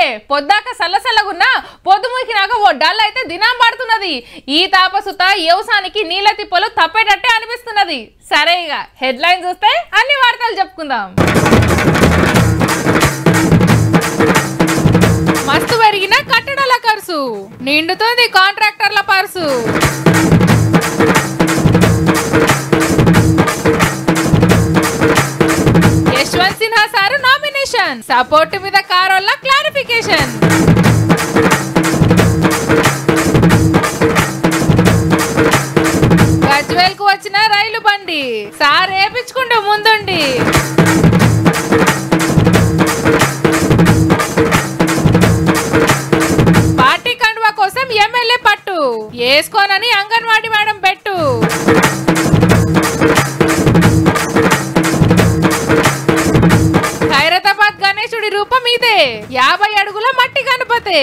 పొద్దాక సల్లసల్లగున్నా పొద్దుమూకినాక ఓ dull అయితే దినం పడుతున్నది ఈ తాపసుత వ్యవసాయానికి నీళ్ళ తిప్పలు తప్పేటట్టే అనిపిస్తున్నది సరే ఇక హెడ్లైన్ చూస్తే అన్ని వార్తలు చెప్పుకుందాం మస్తు పెరిగిన కట్టడాల ఖర్చు నిండుతుంది కాంట్రాక్టర్ల purse Yashwant Sinha sir nomination support మీద కారోళ్ళ క్లారిఫికేషన్ గజ్వేల్ కు వచ్చిన రైలు బండి సార్ ఏపించుకుంటూ ముందుండి పార్టీ కండువా కోసం ఎమ్మెల్యే పట్టు వేసుకోనని అంగన్వాడీ మేడం పెట్టు ఖైరతాబాద్ గణేశుడి రూపం ఇదే యాభై అడుగుల మట్టి గణపతే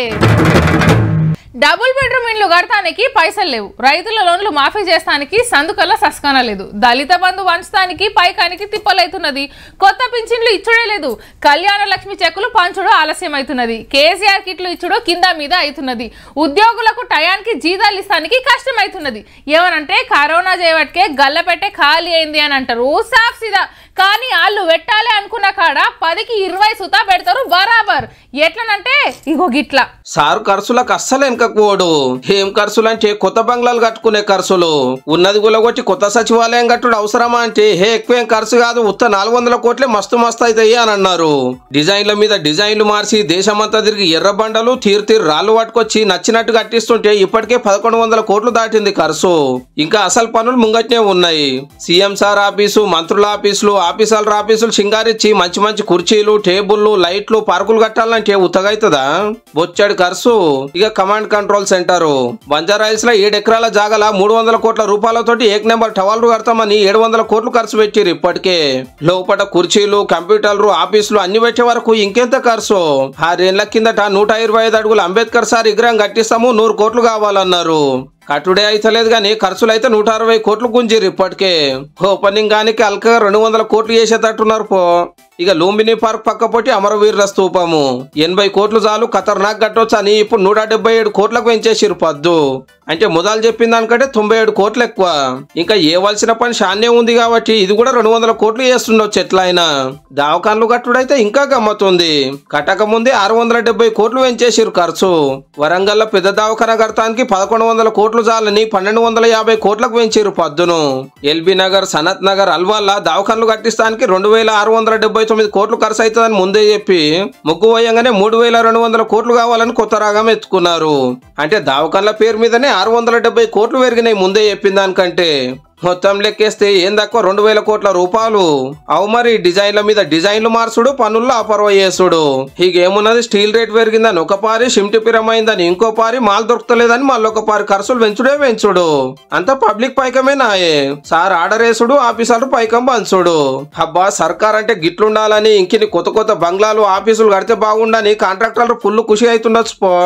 డబుల్ బెడ్రూమ్ ఇండ్లు కడతానికి పైసలు లేవు రైతుల లోన్లు మాఫీ చేస్తానికి సందుకల్ల సస్కాన లేదు దళిత బంధు వంచడానికి పైకానికి తిప్పలైతున్నది కొత్త పింఛన్లు ఇచ్చుడే లేదు కళ్యాణ లక్ష్మి చెక్కులు పంచుడు ఆలస్యం అవుతున్నది కేసీఆర్ కిట్లు ఇచ్చుడు కింద మీద అవుతున్నది ఉద్యోగులకు టయానికి జీతాలు ఇస్తానికి కష్టం అవుతున్నది ఏమనంటే కరోనా చేయబట్టే గల్లపెట్టే ఖాళీ అయింది అని అంటారు సాఫ్ సిదా కానీ వాళ్ళు పెట్టాలి అనుకున్న కాడ పదికి ఇరవై సుతా పెడతారు బరాబర్ ఎట్లనంటే ఇగో గిట్లా సారు ఖర్చులకు అస్సలు వెనకపోడు ఏం ఖర్చులు అంటే కొత్త బంగ్లాలు కట్టుకునే ఖర్చులు ఉన్నది గులగొట్టి కొత్త సచివాలయం కట్టుడు అవసరమా అంటే హే ఎక్కువేం ఖర్చు కాదు ఉత్త నాలుగు వందల కోట్లే మస్తు మస్తు అవుతాయి అని అన్నారు డిజైన్ల మీద డిజైన్లు మార్చి దేశమంతా తిరిగి ఎర్ర బండలు తీరు తీరు రాళ్ళు పట్టుకొచ్చి నచ్చినట్టు కట్టిస్తుంటే ఇప్పటికే పదకొండు వందల కోట్లు దాటింది ఖర్చు ఇంకా అసలు పనులు ముంగట్నే ఉన్నాయి సీఎం సార్ ఆఫీసు మంత్రుల ఆఫీసులు ఆఫీసర్ల ఆఫీసులు సింగారిచ్చి మంచి మంచి కుర్చీలు టేబుల్లు లైట్లు పార్కులు కట్టాలంటే ఉత్తగైతుందా బొచ్చాడు ఖర్చు ఇక కమాండ్ కంట్రోల్ సెంటర్ బంజారాయిల్స్ లో ఏడు ఎకరాల జాగల మూడు వందల కోట్ల రూపాయలతోటి ఏక్ నెంబర్ టవర్లు కడతామని ఏడు వందల కోట్లు ఖర్చు పెట్టిరు ఇప్పటికే లోపల కుర్చీలు కంప్యూటర్లు ఆఫీసులు అన్ని పెట్టే వరకు ఇంకెంత ఖర్చు ఆరేళ్ల కిందట నూట ఇరవై ఐదు అడుగులు అంబేద్కర్ సార్ విగ్రహం కట్టిస్తాము నూరు కోట్లు కావాలన్నారు కట్టుడే అయితలేదు కానీ ఖర్చులు అయితే నూట అరవై కోట్లు గుంజిరు ఇప్పటికే ఓపెనింగ్ గానికి అల్కగా రెండు వందల కోట్లు చేసేటట్టున్నారు పో ఇక లూంబిని పార్క్ పక్క పొట్టి అమరవీరుల స్తూపము ఎనభై కోట్లు చాలు ఖతర్నాక్ కట్టొచ్చు అని ఇప్పుడు నూట డెబ్బై ఏడు కోట్లకు పెంచేసిరు పద్దు అంటే మొదలు చెప్పిన దానికంటే తొంభై ఏడు కోట్లు ఎక్కువ ఇంకా ఏవలసిన పని షాన్నే ఉంది కాబట్టి ఇది కూడా రెండు వందల కోట్లు చేస్తుండొచ్చు ఎట్లయినా దావకాన్లు కట్టుడైతే ఇంకా గమ్మతుంది కట్టక ముందే ఆరు వందల డెబ్బై కోట్లు పెంచేసిరు ఖర్చు వరంగల్ పెద్ద దవాఖాన కడతానికి పదకొండు వందల కోట్లు చాలని పన్నెండు వందల యాభై కోట్లకు పెంచారు పద్దును ఎల్బీ నగర్ సనత్ నగర్ అల్వాల్లా దవాఖాన్లు కట్టిస్తానికి రెండు వేల ఆరు వందల డెబ్బై తొమ్మిది కోట్లు ఖర్చు అవుతుందని ముందే చెప్పి ముగ్గు పోయంగానే మూడు వేల రెండు వందల కోట్లు కావాలని కొత్త రాగం ఎత్తుకున్నారు అంటే దావకాన్ల పేరు మీదనే ఆరు వందల డెబ్బై కోట్లు పెరిగినాయి ముందే చెప్పిన దానికంటే మొత్తం లెక్కేస్తే ఏం తక్కువ రెండు వేల కోట్ల రూపాయలు అవు మరి డిజైన్ల మీద డిజైన్లు మార్చుడు పనుల్లో అపర్వ చేసుడు ఏమున్నది స్టీల్ రేట్ పెరిగిందని ఒక పారి షిమ్టి పిరమైందని ఇంకో పారి మాల్ దొరకలేదని మళ్ళీ ఒక పారి ఖర్చులు పెంచుడే పెంచుడు అంతా పబ్లిక్ పైకమే నాయే సార్ ఆర్డర్ వేసుడు ఆఫీసర్లు పైకం పంచుడు అబ్బా సర్కార్ అంటే గిట్లుండాలని ఇంకిని కొత్త కొత్త బంగ్లాలు ఆఫీసులు కడితే బాగుండని కాంట్రాక్టర్లు ఫుల్ ఖుషి అవుతుండొచ్చు పో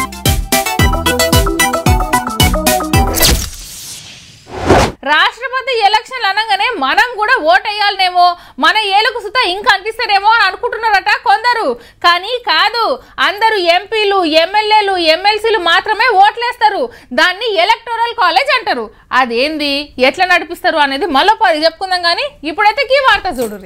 రాష్ట్రపతి ఎలక్షన్లు అనగానే మనం కూడా ఓట్ వేయాలనేమో మన ఏలుకు సుత ఇంకా అనిపిస్తారేమో అని అనుకుంటున్నారట కొందరు కానీ కాదు అందరూ ఎంపీలు ఎమ్మెల్యేలు ఎమ్మెల్సీలు మాత్రమే ఓట్లేస్తారు దాన్ని ఎలక్టోరల్ కాలేజ్ అంటారు అదేంది ఎట్లా నడిపిస్తారు అనేది మళ్ళీ పది చెప్పుకుందాం కానీ ఇప్పుడైతే ఈ వార్త చూడుర్రి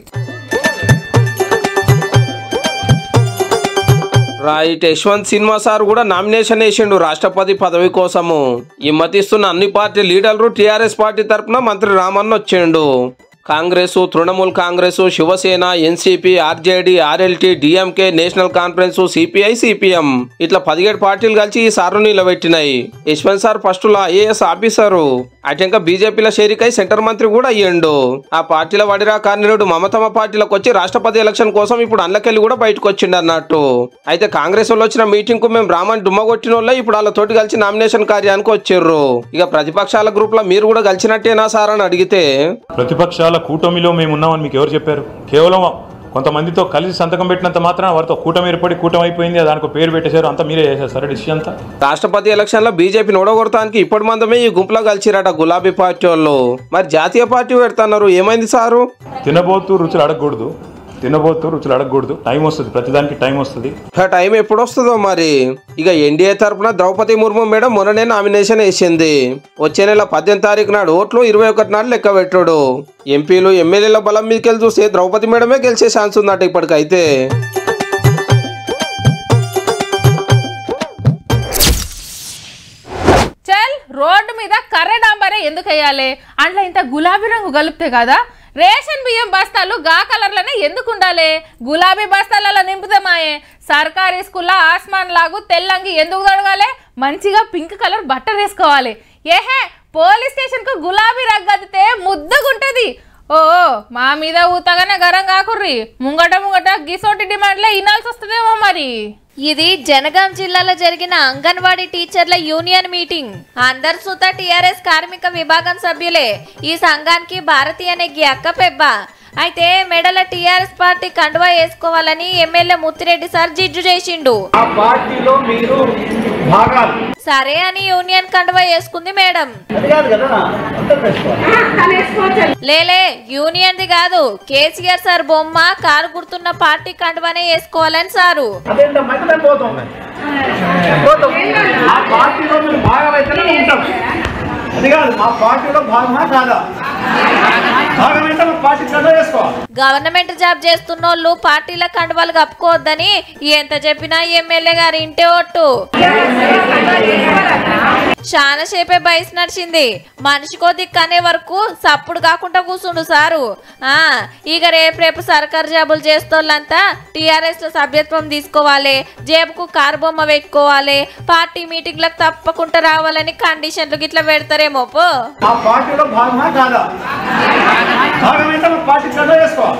రైట్ యశ్వంత్ సినిమా సార్ కూడా నామినేషన్ వేసిండు రాష్ట్రపతి పదవి కోసము ఈ మతిస్తున్న అన్ని పార్టీ లీడర్లు టీఆర్ఎస్ పార్టీ తరపున మంత్రి రామన్న వచ్చిండు కాంగ్రెస్ తృణమూల్ కాంగ్రెస్ శివసేన ఎన్సీపీ ఆర్జేడీ ఆర్ఎల్టీ డిఎంకే నేషనల్ కాన్ఫరెన్స్ సిపిఐ సిపిఎం ఇట్లా పదిహేడు పార్టీలు కలిసి ఈ సార్ను నిలబెట్టినాయి యశ్వంత్ సార్ ఫస్ట్ లో ఐఏఎస్ ఆఫీసరు అటంక బీజేపీల షేరికై సెంటర్ మంత్రి కూడా అయ్యిండు ఆ పార్టీల వడిరా కార్నిరుడు మమతమ పార్టీలకు వచ్చి రాష్ట్రపతి ఎలక్షన్ కోసం ఇప్పుడు అందులోకెళ్ళి కూడా బయటకు వచ్చిండు అన్నట్టు అయితే కాంగ్రెస్ వాళ్ళు వచ్చిన మీటింగ్ కు మేము రామన్ డుమ్మ కొట్టిన వాళ్ళే ఇప్పుడు వాళ్ళతోటి కలిసి నామినేషన్ కార్యానికి వచ్చిర్రు ఇక ప్రతిపక్షాల గ్రూప్ లో మీరు కూడా కలిసినట్టేనా సార్ అని అడిగితే ప్రతిపక్షాల కూటమిలో మేము ఉన్నామని మీకు ఎవరు చెప్పారు కేవలం కొంతమందితో కలిసి సంతకం పెట్టినంత మాత్రం వారితో కూటమి ఏర్పడి కూటమి అయిపోయింది దానికి ఒక పేరు పెట్టేశారు అంతా మీరే చేసేస్తారు డిసిషన్ అంతా రాష్ట్రపతి ఎలక్షన్ లో బీజేపీని ఓడగొడటానికి ఇప్పటి మందమే ఈ గుంపులో కలిసిరట గులాబీ పార్టీ వాళ్ళు మరి జాతీయ పార్టీ పెడుతున్నారు ఏమైంది సారు తినబోతూ రుచులు అడగకూడదు తినబోతూ రుచులు అడగకూడదు టైం వస్తుంది ప్రతిదానికి టైం వస్తుంది ఆ టైం ఎప్పుడు వస్తుందో మరి ఇక ఎన్డీఏ తరపున ద్రౌపది ముర్ము మేడం మొన్ననే నామినేషన్ వేసింది వచ్చే నెల పద్దెనిమిది తారీఖు నాడు ఓట్లు ఇరవై ఒకటి నాడు లెక్క పెట్టాడు ఎంపీలు ఎమ్మెల్యేల బలం మీదకి వెళ్ళి చూస్తే ద్రౌపది మేడమే గెలిచే ఛాన్స్ ఉందట ఇప్పటికైతే చల్ రోడ్డు మీద కర్ర డాంబరే ఎందుకు వేయాలి అందులో ఇంత గులాబీ రంగు కలిపితే కదా రేషన్ బియ్యం బస్తాలు గా కలర్లోనే ఎందుకు ఉండాలి గులాబీ బస్తాలలో నింపితే మాయే సర్కారీ స్కూల్లో ఆస్మాన్ లాగు తెల్లంగి ఎందుకు తొడగాలి మంచిగా పింక్ కలర్ బట్ట వేసుకోవాలి ఏహే పోలీస్ స్టేషన్కు గులాబీ రగ్గదితే ముద్దగుంటది ఓ మా మీద ఊతగానే గరం కాకుర్రి ముంగట ముంగట గిసోటి డిమాండ్లే ఇనాల్సి వస్తుందేమో మరి ఇది జనగాం జిల్లాలో జరిగిన అంగన్వాడీ టీచర్ల యూనియన్ మీటింగ్ అందరు సుత టిఆర్ఎస్ కార్మిక విభాగం సభ్యులే ఈ సంఘానికి భారతి అనే గి అక్క పెబ్బ అయితే మెడల టిఆర్ఎస్ పార్టీ కండువా వేసుకోవాలని ఎమ్మెల్యే ముత్తిరెడ్డి సార్ జిడ్డు చేసిండు ఆ పార్టీలో మీరు భాగాలు సరే అని యూనియన్ కండువా వేసుకుంది మేడం అది కాదు కదా అందరూ వేసుకోవాలి లేలే యూనియన్ది కాదు కేసీఆర్ సార్ బొమ్మ కారు గుర్తున్న పార్టీ కండువానే వేసుకోవాలని సారు అదేంటో మధ్యలో పోతాం పోతాం ఆ పార్టీలో మీరు భాగం అయితేనే ఉంటాం అది కాదు మా పార్టీలో భాగమా కాదా భాగం అయితే మా పార్టీ కథ వేసుకోవాలి గవర్నమెంట్ జాబ్ చేస్తున్నోళ్ళు పార్టీల కండువాలు కప్పుకోవద్దని ఎంత చెప్పినా ఎమ్మెల్యే గారి ఇంటే ఒట్టు చాలా సేపే బయసు నడిచింది మనిషికో దిక్కనే వరకు సప్పుడు కాకుండా కూర్చుండు సారు ఆ ఇక రేపు రేపు సర్కారు జాబులు చేస్తోళ్ళంతా టీఆర్ఎస్ లో సభ్యత్వం తీసుకోవాలి జేబుకు కారు బొమ్మ పెట్టుకోవాలి పార్టీ మీటింగ్లకు తప్పకుండా రావాలని కండిషన్లు గిట్లా పెడతారేమో పో ఆ పార్టీలో భాగమా కాదా భాగం అయితే మా పార్టీ కథ వేసుకోవాలి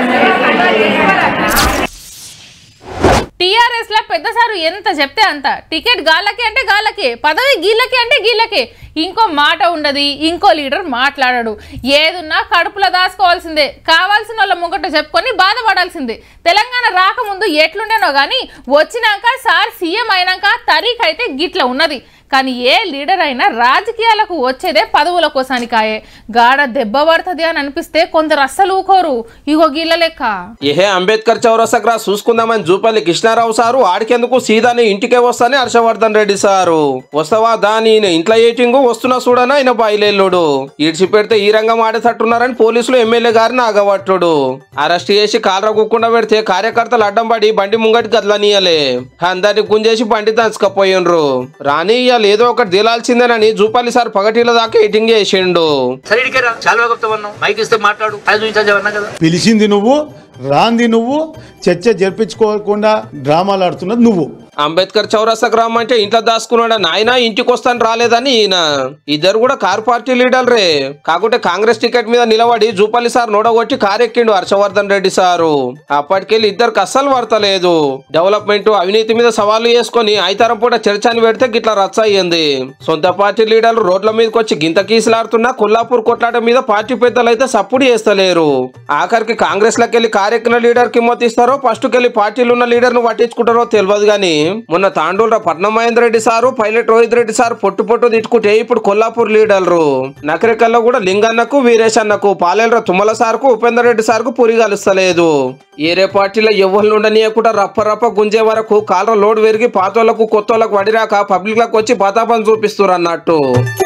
టీఆర్ఎస్ లో పెద్ద సారు ఎంత చెప్తే అంత టికెట్ గాళ్ళకి అంటే గాళ్ళకే పదవి గీళ్ళకి అంటే గీళ్ళకే ఇంకో మాట ఉండదు ఇంకో లీడర్ మాట్లాడాడు ఏదున్నా కడుపులో దాచుకోవాల్సిందే కావాల్సిన వాళ్ళ ముంగట చెప్పుకొని బాధపడాల్సిందే తెలంగాణ రాకముందు ఎట్లుండేనో కానీ వచ్చినాక సార్ సీఎం అయినాక తరీఖ్ అయితే గిట్ల ఉన్నది కానీ ఏ లీడర్ అయినా రాజకీయాలకు వచ్చేదే పదవుల కోసానికాయే గాడ దెబ్బ పడుతుంది అని అనిపిస్తే కొందరు అస్సలు ఊకోరు ఇగో గీళ్ళ లెక్క ఏహే అంబేద్కర్ చౌరసగ్రా చూసుకుందామని జూపల్లి కృష్ణారావు సారు ఆడికెందుకు సీదాని ఇంటికే వస్తానే హర్షవర్ధన్ రెడ్డి సారు వస్తావా దాని ఈయన ఇంట్లో ఏటింగు వస్తున్నా చూడనా ఆయన బయలుడు ఈడ్చి పెడితే ఈ రంగం ఆడేటట్టున్నారని పోలీసులు ఎమ్మెల్యే గారిని ఆగబట్టుడు అరెస్ట్ చేసి కాలర కుక్కుండా పెడితే కార్యకర్తలు అడ్డం పడి బండి ముంగటి గదలనీయలే అందరిని గుంజేసి బండి దంచుకపోయిండ్రు రాని ఇవాళ ఏదో ఒకటి దిలాల్సిందేనని జూపల్లి సార్ పగటిల దాకా ఎయిటింగ్ చేసిండు సరే ఇడికేరా చాలా చెప్తావన్నావు మైక్ ఇస్తే మాట్లాడు అది చూపించాలి అన్నా కదా పిలిచింది నువ్వు రాంది నువ్వు చర్చ జరిపించుకోకుండా డ్రామాలు ఆడుతున్నది నువ్వు అంబేద్కర్ చౌరస్తా గ్రామం అంటే ఇంట్లో దాచుకున్నాడు నాయన ఇంటికి వస్తాను రాలేదని ఈయన ఇద్దరు కూడా కార్ పార్టీ లీడర్రే కాకుంటే కాంగ్రెస్ టికెట్ మీద నిలబడి జూపల్లి సార్ నోడగొట్టి కారెక్కిండు హర్షవర్ధన్ రెడ్డి సారు అప్పటికెళ్ళి ఇద్దరికి అస్సలు పడతలేదు డెవలప్మెంట్ అవినీతి మీద సవాళ్లు చేసుకొని ఐతారం పూట చర్చ అని పెడితే గిట్లా రచ్చ అయ్యింది సొంత పార్టీ లీడర్లు రోడ్ల మీదకి వచ్చి గింత కీసులాడుతున్నా కొల్లాపూర్ కొట్లాట మీద పార్టీ పెద్దలు అయితే సప్పుడు చేస్తలేరు ఆఖరికి కాంగ్రెస్ లకెళ్ళి కారెక్కిన లీడర్ కి మొత్తిస్తారో ఫస్ట్ కెళ్ళి పార్టీలు ఉన్న లీడర్ ను పట్టించుకుంటారో తెలియదు గానీ మొన్న తాండూల Patnam Mahender Reddy sir pilot Rohit Reddy sir పొట్టు పొట్టు తిట్టుకుంటే ఇప్పుడు కొల్లాపూర్ లీడర్లు నకరికల్లో కూడా లింగన్నకు వీరేష్ అన్నకు పాలేరు తుమ్మల సార్కు ఉపేందర్ రెడ్డి సార్కు పురి కలుస్తలేదు ఏరే పార్టీలో ఎవరిని ఉండనీయకుండా రప్ప రప్ప గుంజే వరకు కాలర లోడ్ పెరిగి పాతోళ్లకు కొత్తోళ్లకు వడిరాక పబ్లిక్ లకు వచ్చి పతాపం చూపిస్తారు అన్నట్టు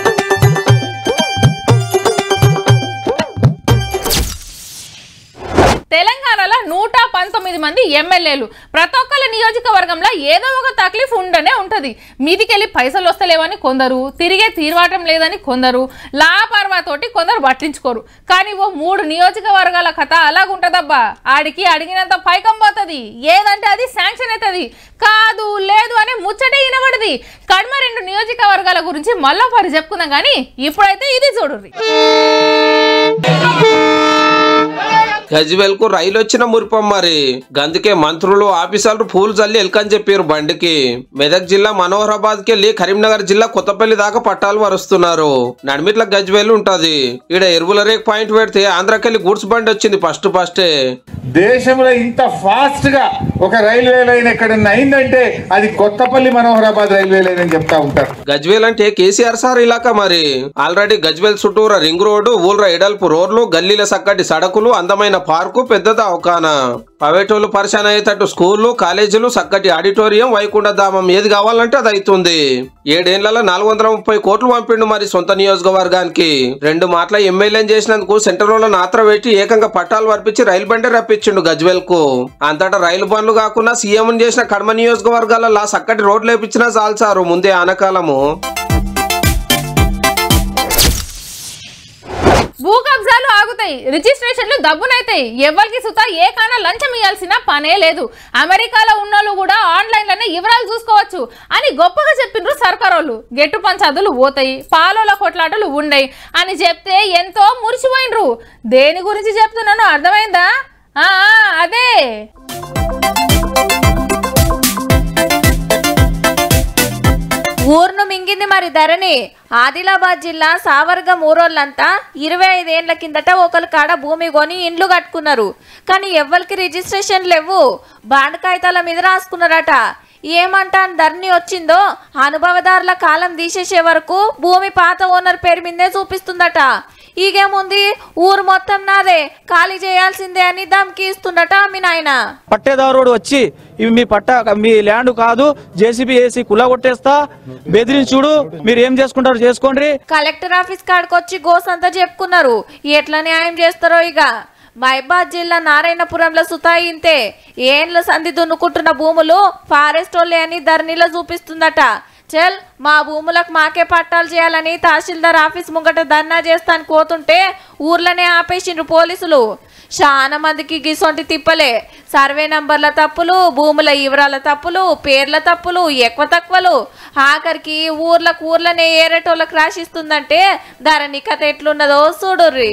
తెలంగాణలో నూట పంతొమ్మిది మంది ఎమ్మెల్యేలు ప్రతి ఒక్కళ్ళ నియోజకవర్గంలో ఏదో ఒక తక్లీఫ్ ఉండనే ఉంటది మీదికెళ్ళి పైసలు వస్తలేవని కొందరు తిరిగే తీర్వాటం లేదని కొందరు లాపర్వాతోటి కొందరు పట్టించుకోరు కానీ ఓ మూడు నియోజకవర్గాల కథ అలాగుంటదబ్బా ఆడికి అడిగినంత పైకం పోతుంది ఏదంటే అది శాంక్షన్ అవుతుంది కాదు లేదు అనే ముచ్చటే వినబడది కడమ రెండు నియోజకవర్గాల గురించి మళ్ళా పరి చెప్పుకుందాం కానీ ఇప్పుడైతే ఇది చూడుర్రి గజ్వేల్ కు రైలు వచ్చిన మురిపం మరి గందుకే మంత్రులు ఆఫీసర్లు పూలు చల్లి ఎల్కని చెప్పారు బండికి మెదక్ జిల్లా మనోహరాబాద్ కి వెళ్లి కరీంనగర్ జిల్లా కొత్తపల్లి దాకా పట్టాలు వరుస్తున్నారు నడిమిట్ల గజ్వేల్ ఉంటది ఈడ ఎరువుల రేక్ పాయింట్ పెడితే ఆంధ్రాకెళ్ళి గూడ్స్ బండి వచ్చింది ఫస్ట్ ఫస్టే దేశంలో ఇంత ఫాస్ట్ గా ఒక రైల్వే లైన్ ఎక్కడన్నా అయిందంటే అది కొత్తపల్లి మనోహరాబాద్ రైల్వే లైన్ అని చెప్తా ఉంటారు గజ్వేల్ అంటే కేసీఆర్ సార్ ఇలాక మరి ఆల్రెడీ గజ్వేల్ చుట్టూరా రింగ్ రోడ్డు ఊళ్ళ ఎడల్పు రోడ్లు గల్లీల సక్కటి సడకులు అందమైన పార్కు పెద్ద దవాఖానా ప్రైవేటోళ్ళు పరిశాన అయ్యేటట్టు స్కూళ్ళు కాలేజీలు చక్కటి ఆడిటోరియం వైకుంఠ ధామం ఏది కావాలంటే అది అవుతుంది ఏడేళ్లలో నాలుగు వందల ముప్పై కోట్లు పంపిండు మరి సొంత నియోజకవర్గానికి రెండు మాటల ఎమ్మెల్యేని చేసినందుకు సెంట్రల్ నాత్ర పెట్టి ఏకంగా పట్టాలు వర్పించి రైలు బండి రప్పించిండు గజ్వేల్ కు అంతటా రైలు బండ్లు కాకుండా సీఎం చేసిన కడమ నియోజకవర్గాలలో చక్కటి రోడ్లు వేపించినా చాలు సారు ముందే ఆనకాలము భూ కబ్జాలు ఆగుతాయి రిజిస్ట్రేషన్లు దబ్బునైతాయి ఎవరికి సుతా ఏ కాన లంచం ఇవ్వాల్సిన పనే లేదు అమెరికాలో ఉన్నోళ్ళు కూడా ఆన్లైన్లోనే వివరాలు చూసుకోవచ్చు అని గొప్పగా చెప్పిండ్రు సర్కారోళ్ళు గెట్టు పంచాదులు పోతాయి పాలోల కొట్లాటలు ఉండయి అని చెప్తే ఎంతో మురిసిపోయినరు దేని గురించి చెప్తున్నానో అర్థమైందా ఆ, ఆ, అదే ఊరును మింగింది మరి ధరణి ఆదిలాబాద్ జిల్లా సావర్గం ఊరోళ్ళంతా ఇరవై ఐదేళ్ల కిందట ఒకరి కాడ భూమి కొని ఇండ్లు కట్టుకున్నారు కానీ ఎవ్వరికి రిజిస్ట్రేషన్ లేవు బాండ్ కాగితాల మీద రాసుకున్నారట ఏమంటాను ధరణి వచ్చిందో అనుభవదారుల కాలం తీసేసే వరకు భూమి పాత ఓనర్ పేరు మీదే చూపిస్తుందట ఈగేముంది ఊరు మొత్తం నాదే ఖాళీ చేయాల్సిందే అని దమ్కి ఇస్తుందట మీ నాయన పట్టేదారుడు వచ్చి ఇవి మీ పట్ట మీ ల్యాండ్ కాదు జేసీబీ వేసి కుల కొట్టేస్తా బెదిరించుడు మీరు ఏం చేసుకుంటారు చేసుకోండి కలెక్టర్ ఆఫీస్ కాడికి వచ్చి గోసంతా చెప్పుకున్నారు ఎట్లా న్యాయం చేస్తారో ఇక మైబాద్ జిల్లా నారాయణపురంలో సుతాయింతే ఏండ్ల సంధి దున్నుకుంటున్న భూములు ఫారెస్ట్ వాళ్ళే అని ధరణిలో చూపిస్తుందట చల్ మా భూములకు మాకే పట్టాలు చేయాలని తహసీల్దార్ ఆఫీస్ ముంగట ధర్నా చేస్తాను పోతుంటే ఊర్లోనే ఆపేసిండ్రు పోలీసులు చాలా మందికి గిసొంటి తిప్పలే సర్వే నంబర్ల తప్పులు భూముల వివరాల తప్పులు పేర్ల తప్పులు ఎక్కువ తక్కువలు ఆఖరికి ఊర్లకు ఊర్లనే ఏరేటోళ్ళకి రాసిస్తుందంటే ధరణి కథ ఎట్లున్నదో చూడుర్రి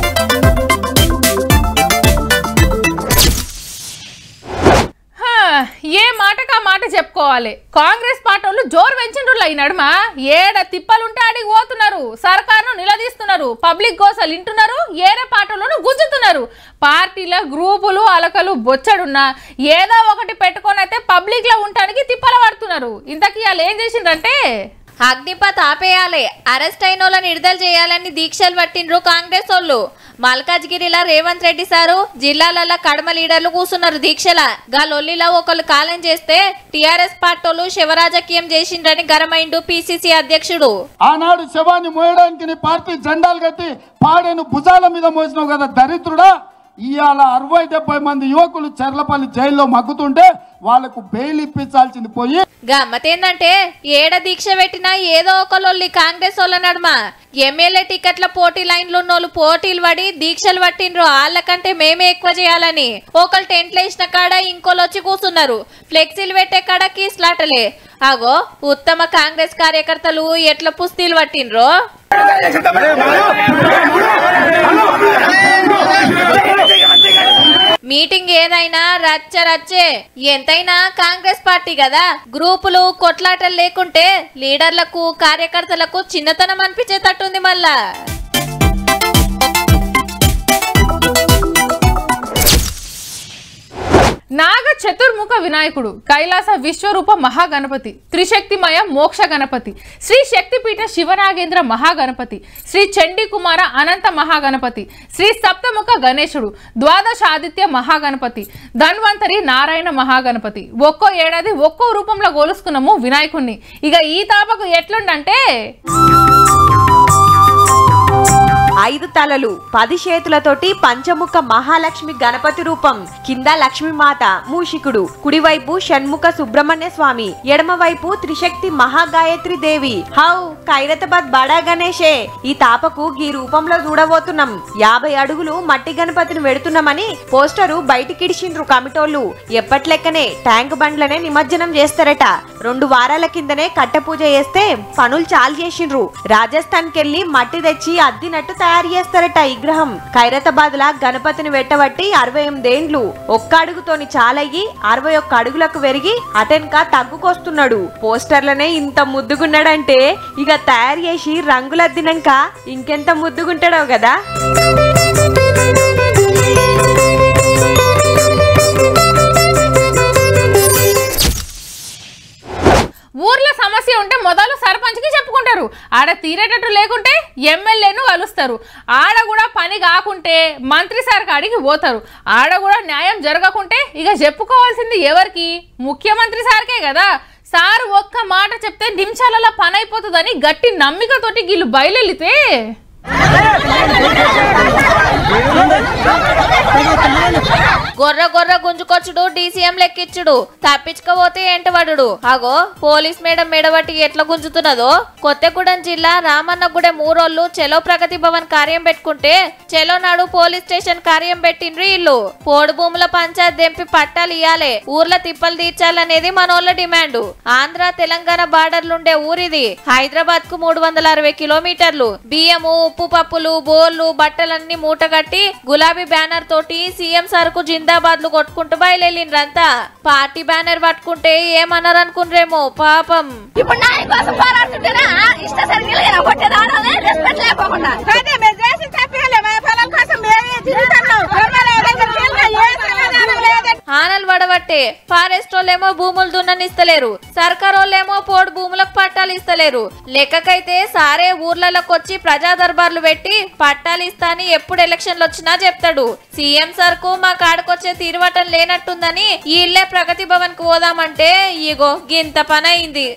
హా, ఏ మాటకు ఆ మాట చెప్పుకోవాలి కాంగ్రెస్ పార్టీ వాళ్ళు జోరు పెంచిండ్రు ఈ నడుమ ఏడ తిప్పలుంటే అడిగి పోతున్నారు సర్కారును నిలదీస్తున్నారు పబ్లిక్ గోసలు వింటున్నారు ఏరే పార్టీలను గుంజుతున్నారు పార్టీల గ్రూపులు అలకలు బొచ్చడున్నా ఏదో ఒకటి పెట్టుకొని అయితే పబ్లిక్ లో ఉండటానికి తిప్పల పడుతున్నారు ఇంతకీ వాళ్ళు ఏం చేసిండ్రంటే అగ్నిపత్ ఆపేయాలి అరెస్ట్ అయిన వాళ్ళని విడుదల చేయాలని దీక్షలు పట్టిండ్రు కాంగ్రెస్ వాళ్ళు మల్కాజ్గిరిలో రేవంత్ రెడ్డి సారు జిల్లాలలో కడమ లీడర్లు కూర్చున్నారు దీక్షల గా లొల్లిలో ఒకళ్ళు కాలం చేస్తే టిఆర్ఎస్ పార్టీలు శివరాజకీయం చేసిండ్రని గరమైండు పిసిసి అధ్యక్షుడు ఆనాడు శవాన్ని మోయడానికి నీ పార్టీ జెండాలు కట్టి పాడేను భుజాల మీద మోసినావు కదా దరిద్రుడా ఇవాళ అరవై డెబ్బై మంది యువకులు చెర్లపల్లి జైల్లో మగ్గుతుంటే వాళ్లకు బెయిల్ ఇప్పించాల్సింది పోయి గమ్మతేందంటే ఏడ దీక్ష పెట్టినా ఏదో ఒక లొల్లి కాంగ్రెస్ వాళ్ళ నడుమ ఎమ్మెల్యే టికెట్ల పోటీ లైన్లు ఉన్నోళ్ళు పోటీలు పడి దీక్షలు పట్టిండ్రు వాళ్ళకంటే మేమే ఎక్కువ చేయాలని ఒకళ్ళు టెంట్లు వేసిన కాడ ఇంకోళ్ళు వచ్చి కూర్చున్నారు ఫ్లెక్సీలు పెట్టే కాడ కీస్లాటలే అగో ఉత్తమ కాంగ్రెస్ కార్యకర్తలు ఎట్ల పుస్తీలు పట్టిండ్రో మీటింగ్ ఏదైనా రచ్చ రచ్చే ఎంతైనా కాంగ్రెస్ పార్టీ కదా గ్రూపులు కొట్లాటలు లేకుంటే లీడర్లకు కార్యకర్తలకు చిన్నతనం అనిపించేటట్టుంది మళ్ళా నాగ చతుర్ముఖ వినాయకుడు కైలాస విశ్వరూప మహాగణపతి త్రిశక్తిమయ మోక్ష గణపతి శ్రీ శక్తిపీఠ శివనాగేంద్ర మహాగణపతి శ్రీ చండీ కుమార అనంత మహాగణపతి శ్రీ సప్తముఖ గణేశుడు ద్వాదశ ఆదిత్య మహాగణపతి ధన్వంతరి నారాయణ మహాగణపతి ఒక్కో ఏడాది ఒక్కో రూపంలో గోలుసుకున్నాము వినాయకుణ్ణి ఇక ఈ తాపకు ఎట్లుండంటే ఐదు తలలు పది చేతులతోటి పంచముఖ మహాలక్ష్మి గణపతి రూపం కింద లక్ష్మీమాత మూషికుడు కుడివైపు షణ్ముఖ సుబ్రహ్మణ్య స్వామి ఎడమవైపు త్రిశక్తి మహాగాయత్రి దేవి హౌ ఖైరతాబాద్ బడా గణేషే ఈ తాపకు ఈ రూపంలో చూడబోతున్నాం యాభై అడుగులు మట్టి గణపతిని వెడుతున్నామని పోస్టరు బయటికిడిచిండ్రు కమిటోళ్ళు ఎప్పట్లెక్కనే ట్యాంక్ బండ్లనే నిమజ్జనం చేస్తారట రెండు వారాల కిందనే కట్టె పూజ చేస్తే పనులు చాలు చేసిండ్రు రాజస్థాన్ కెళ్లి మట్టి తెచ్చి అద్దినట్టు తయారు చేస్తారట ఈ విగ్రహం ఖైరతాబాద్ లా గణపతిని వెట్టబట్టి అరవై ఎనిమిదేండ్లు ఒక్క అడుగుతోని చాలయ్యి అరవై ఒక్క అడుగులకు పెరిగి అతనికా తగ్గుకొస్తున్నాడు పోస్టర్లనే ఇంత ముద్దుగున్నాడంటే ఇక తయారు చేసి రంగులద్దినాక ఇంకెంత ముద్దుగుంటాడో కదా ఆడ తీరేటట్టు లేకుంటే ఎమ్మెల్యేను కలుస్తారు ఆడ కూడా పని కాకుంటే మంత్రి సార్ కాడికి పోతారు ఆడ కూడా న్యాయం జరగకుంటే ఇక చెప్పుకోవాల్సింది ఎవరికి ముఖ్యమంత్రి సార్కే కదా సార్ ఒక్క మాట చెప్తే నిమిషాలలో పని అయిపోతుందని గట్టి నమ్మికతోటి వీళ్ళు బయలుదేరితే గొర్ర గొర్ర గుంజుకొచ్చుడు డీసీఎం లెక్కిచ్చుడు తప్పించుకపోతే ఏంటవాడు అగో పోలీస్ మేడం మెడబట్టి ఎట్లా గుంజుతున్నదో కొత్తగూడెం జిల్లా రామన్నగూడెం ఊరోళ్ళు చెలో ప్రగతి భవన్ కార్యం పెట్టుకుంటే చెలో నాడు పోలీస్ స్టేషన్ కార్యం పెట్టిండ్రు ఇల్లు పోడు భూముల పంచాయత్ దెంపి పట్టాలు ఇయ్యాలే ఊర్ల తిప్పలు తీర్చాలనేది మనోళ్ళ డిమాండ్ ఆంధ్ర తెలంగాణ బార్డర్లుండే ఊరిది హైదరాబాద్ కు మూడు వందల అరవై కిలోమీటర్లు బియ్యము ఉప్పు పప్పులు బోర్లు బట్టలన్నీ మూటగట్టి గులాబీ బ్యానర్ తోటి సీఎం సరుకు జిందాబాద్లు కొట్టుకుంటూ బయలుదేరిండ్రంతా పార్టీ బ్యానర్ పట్టుకుంటే ఏమన్నారు అనుకుండ్రేమో పాపం ఇప్పుడు నా కోసం పోరాడుతుంటేనా ఇష్ట సరిగ్గా కొట్టేది ఆడాలి రెస్పెక్ట్ లేకోకుండా కానీ మేము చేసి తప్పిలే మా పిల్లల కోసం మేమే తిరుగుతున్నాం ఎమ్మెల్యే దగ్గరికి వెళ్ళినా ఏ సమాధానం లేదండి ఆనలు వడబట్టే ఫారెస్ట్ వాళ్ళేమో భూములు దున్ననిస్తలేరు సర్కార్ వాళ్ళేమో పోడు భూములకు పట్టాలు ఇస్తలేరు లెక్కకైతే సారే ఊర్లలోకి వచ్చి ప్రజా దర్బార్లు పెట్టి పట్టాలు ఇస్తా అని ఎప్పుడు ఎలక్షన్లు వచ్చినా చెప్తాడు సీఎం సర్కు మా కాడకొచ్చే తీరువటం లేనట్టుందని వీళ్ళే ప్రగతి భవన్ కు పోదామంటే ఇగో గింత పని అయింది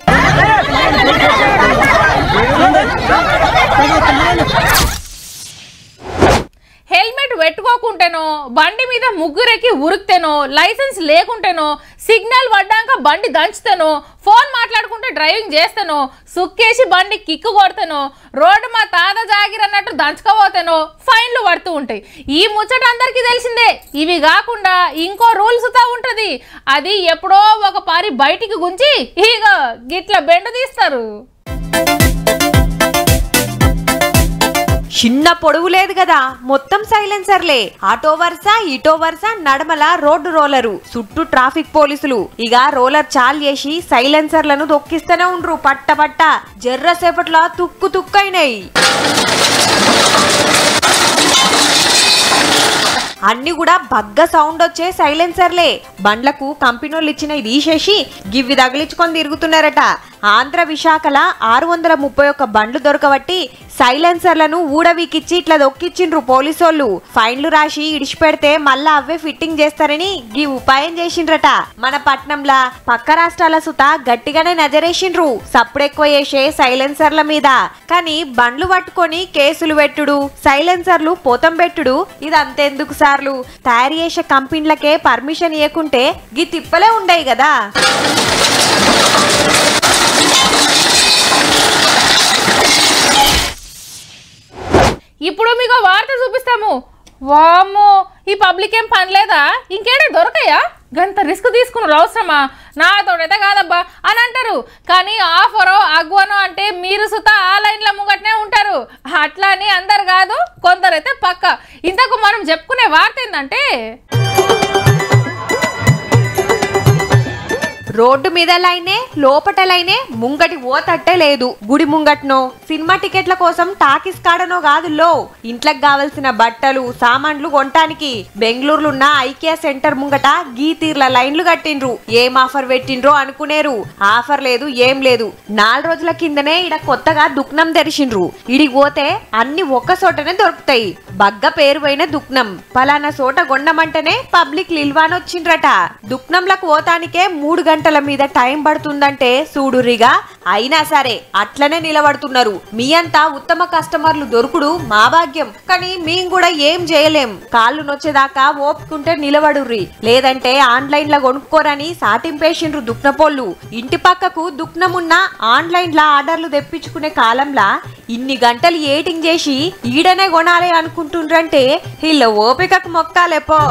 హెల్మెట్ పెట్టుకోకుంటేనో బండి మీద ముగ్గురెక్కి ఉరికితేనో లైసెన్స్ లేకుంటేనో సిగ్నల్ పడ్డాక బండి దంచుతానో ఫోన్ మాట్లాడుకుంటే డ్రైవింగ్ చేస్తానో సుక్కేసి బండి కిక్కు కొడతానో రోడ్డు మా తాత జాగిర్ అన్నట్టు దంచుకోపోతానో ఫైన్లు పడుతూ ఉంటాయి ఈ ముచ్చట అందరికీ తెలిసిందే ఇవి కాకుండా ఇంకో రూల్స్ తా ఉంటది అది ఎప్పుడో ఒక పారి బయటికి గుంచి ఇక గిట్ల బెండు తీస్తారు చిన్న పొడవు లేదు కదా మొత్తం సైలెన్సర్లే ఆటో వరుస ఇటో వరుస నడమల రోడ్డు రోలరు చుట్టూ ట్రాఫిక్ పోలీసులు ఇక రోలర్ చాల్ చేసి సైలెన్సర్లను దొక్కిస్తూనే ఉండ్రు పట్ట పట్ట జర్ర సేపట్ల తుక్కు తుక్కైనాయి అన్ని కూడా బగ్గ సౌండ్ వచ్చే సైలెన్సర్లే బండ్లకు కంపెనీలు ఇచ్చిన ఇది తీసేసి గివ్వి తగిలించుకొని తిరుగుతున్నారట ఆంధ్ర విశాఖల ఆరు వందల ముప్పై ఒక్క బండ్లు దొరకబట్టి సైలెన్సర్లను ఊడవీకిచ్చి ఇట్లా దొక్కిచ్చిండ్రు పోలీసోళ్ళు ఫైన్లు రాసి ఇడిచిపెడితే మళ్ళా అవే ఫిట్టింగ్ చేస్తారని గీ ఉపాయం చేసిండ్రట మన పట్నంలా పక్క రాష్ట్రాల సుత గట్టిగానే నజరేసిండ్రు సప్పుడెక్కువ చేసే సైలెన్సర్ల మీద కానీ బండ్లు పట్టుకొని కేసులు పెట్టుడు సైలెన్సర్లు పోతం పెట్టుడు ఇదంతెందుకు సార్లు తయారు చేసే కంపెనీలకే పర్మిషన్ ఇవ్వకుంటే గీ తిప్పలే ఉండయి కదా ఇప్పుడు మీకు వార్త చూపిస్తాము వామ్మో ఈ పబ్లిక్ ఏం పని లేదా ఇంకేడా దొరకయా గంత రిస్క్ తీసుకున్నారు అవసరమా నాతోడైతే కాదబ్బా అని అంటారు కానీ ఆఫరో అగ్వనో అంటే మీరు సుత ఆ లైన్ల ముంగట్నే ఉంటారు అట్లా అని అందరు కాదు కొందరైతే పక్క ఇంతకు మనం చెప్పుకునే వార్త ఏంటంటే రోడ్డు మీద లైనే లోపట లైనే ముంగటి ఓ తట్టే లేదు గుడి ముంగట్నో సినిమా టికెట్ల కోసం టాకీస్ కాడనో కాదు లో ఇంట్లోకి కావలసిన బట్టలు సామాన్లు కొనటానికి బెంగళూరులున్న ఐకియా సెంటర్ ముంగట గీ తీర్ల లైన్లు కట్టిండ్రు ఏం ఆఫర్ పెట్టిండ్రో అనుకునేరు ఆఫర్ లేదు ఏం లేదు నాలుగు రోజుల కిందనే ఇడ కొత్తగా దుక్నం తెరిచిండ్రు ఇడికి పోతే అన్ని ఒక్క చోటనే దొరుకుతాయి బగ్గ పేరు పోయిన దుక్నం పలానా చోట కొండమంటేనే పబ్లిక్ నిల్వానొచ్చిండ్రట దుక్నంలకు పోతానికే మూడు గంటల మీద టైం పడుతుందంటే చూడురిగా అయినా సరే అట్లనే నిలబడుతున్నారు మీ అంతా ఉత్తమ కస్టమర్లు దొరుకుడు మా భాగ్యం కానీ మేం కూడా ఏం చేయలేం కాళ్ళు నొచ్చేదాకా ఓపుకుంటే నిలబడుర్రి లేదంటే ఆన్లైన్ లో కొనుక్కోరని సాటింపేసిండ్రు దుక్నపోళ్ళు ఇంటి పక్కకు దుక్నమున్న ఆన్లైన్ లా ఆర్డర్లు తెప్పించుకునే కాలంలా ఇన్ని గంటలు ఏటింగ్ చేసి ఈడనే కొనాలి అనుకుంటుండ్రంటే వీళ్ళ ఓపికకు మొక్కాలేపో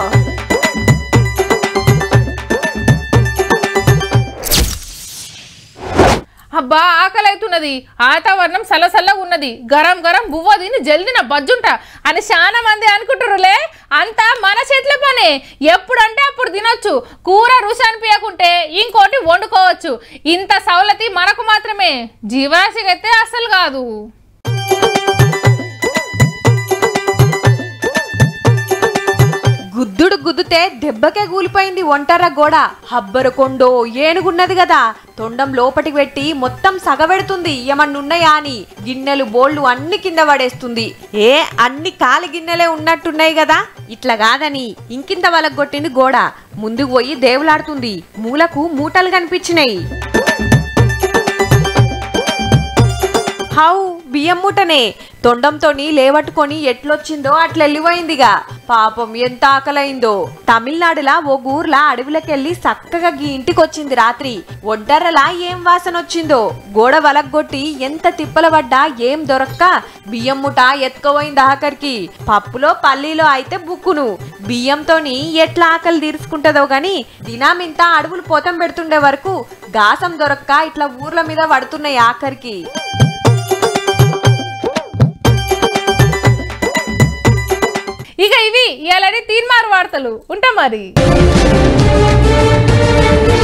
అబ్బా ఆకలి అవుతున్నది వాతావరణం సలసల్లగా ఉన్నది గరం గరం బువ్వ తిని జల్దిన బజ్జుంట అని చాలా మంది అనుకుంటారులే అంతా మన చేతుల పనే ఎప్పుడంటే అప్పుడు తినొచ్చు కూర రుచి అనిపించకుంటే ఇంకోటి వండుకోవచ్చు ఇంత సౌలతి మనకు మాత్రమే జీవరాశికి అయితే అస్సలు కాదు గుద్దుడు గుద్దుతే దెబ్బకే కూలిపోయింది ఒంటర గోడ హబ్బరకొండో ఏనుగున్నది కదా తొండం లోపటికి పెట్టి మొత్తం సగబెడుతుంది ఏమన్నున్నాయా అని గిన్నెలు బోళ్ళు అన్ని కింద పడేస్తుంది ఏ అన్ని కాలి గిన్నెలే ఉన్నట్టున్నాయి కదా ఇట్లా కాదని ఇంకింత వలగొట్టింది గోడ ముందుకు పోయి దేవులాడుతుంది మూలకు మూటలు కనిపించినాయి హౌ బియ్యం మూటనే తొండంతోని లేవట్టుకొని ఎట్లొచ్చిందో అట్లా వెళ్ళిపోయిందిగా పాపం ఎంత ఆకలైందో తమిళనాడులా ఓ ఊర్లా అడవిలోకెళ్ళి చక్కగా గీ ఇంటికొచ్చింది రాత్రి ఒంటరలా ఏం వాసన వచ్చిందో గోడ వలగొట్టి ఎంత తిప్పల పడ్డా ఏం దొరక్క బియ్యం ముఠ ఎత్తుకోపోయింది ఆఖరికి పప్పులో పల్లీలో అయితే బుక్కును బియ్యంతోని ఎట్లా ఆకలి తీర్చుకుంటుందో గాని దినామింత అడవులు పోతం పెడుతుండే వరకు గాసం దొరక్క ఇట్లా ఊర్ల మీద పడుతున్నాయి ఆఖరికి ఇక ఇవి ఇలాంటి తీన్మార్ వార్తలు ఉంటా మరి